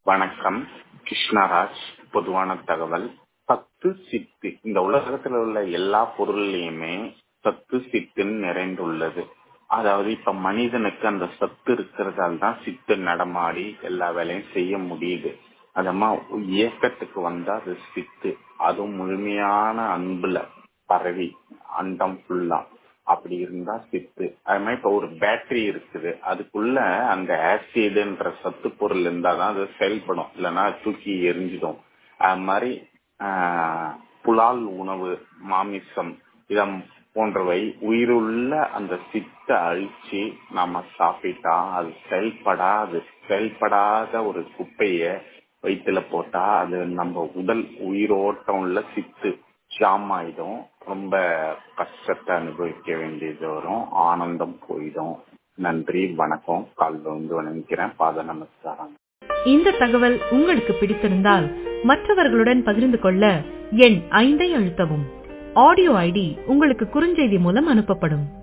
வணக்கம் கிருஷ்ணராஜ் பொதுவான தகவல் சத்து சித்து இந்த உலகத்துல உள்ள எல்லா பொருள்லயுமே சத்து சித்துன்னு நிறைந்துள்ளது அதாவது இப்ப மனிதனுக்கு அந்த சத்து இருக்கிறதால தான் சித்து நடமாடி எல்லா வேலையும் செய்ய முடியுது அதமா இயக்கத்துக்கு வந்தா அது சித்து அதுவும் முழுமையான அன்புல பரவி அண்டம் ஃபுல்லா அப்படி இருந்தா சித்து அது மாதிரி இப்ப ஒரு பேட்டரி இருக்குது அதுக்குள்ள அந்த ஆசிட்ன்ற சத்து பொருள் இருந்தாதான் அது செயல்படும் இல்லைன்னா தூக்கி எரிஞ்சிடும் அது மாதிரி ஆஹ், புலால் உணவு மாமிசம் இதம் போன்றவை உயிருள்ள அந்த சித்தை அழிச்சு நாம சாப்பிட்டா அது செயல்படாது செயல்படாத ஒரு குப்பைய வயிற்றுல போட்டா அது நம்ம உடல் உயிரோட்டம் உள்ள சித்து ஜாம் ஆயிடும் ரொம்ப கஷ்டத்தை அனுபவிக்க வேண்டியது வரும் ஆனந்தம் போயிடும் நன்றி வணக்கம் காலில் வந்து வணங்கிக்கிறேன் பாத நமஸ்காரம் இந்த தகவல் உங்களுக்கு பிடித்திருந்தால் மற்றவர்களுடன் பகிர்ந்து கொள்ள எண் ஐந்தை அழுத்தவும் ஆடியோ ஐடி உங்களுக்கு குறுஞ்செய்தி மூலம் அனுப்பப்படும்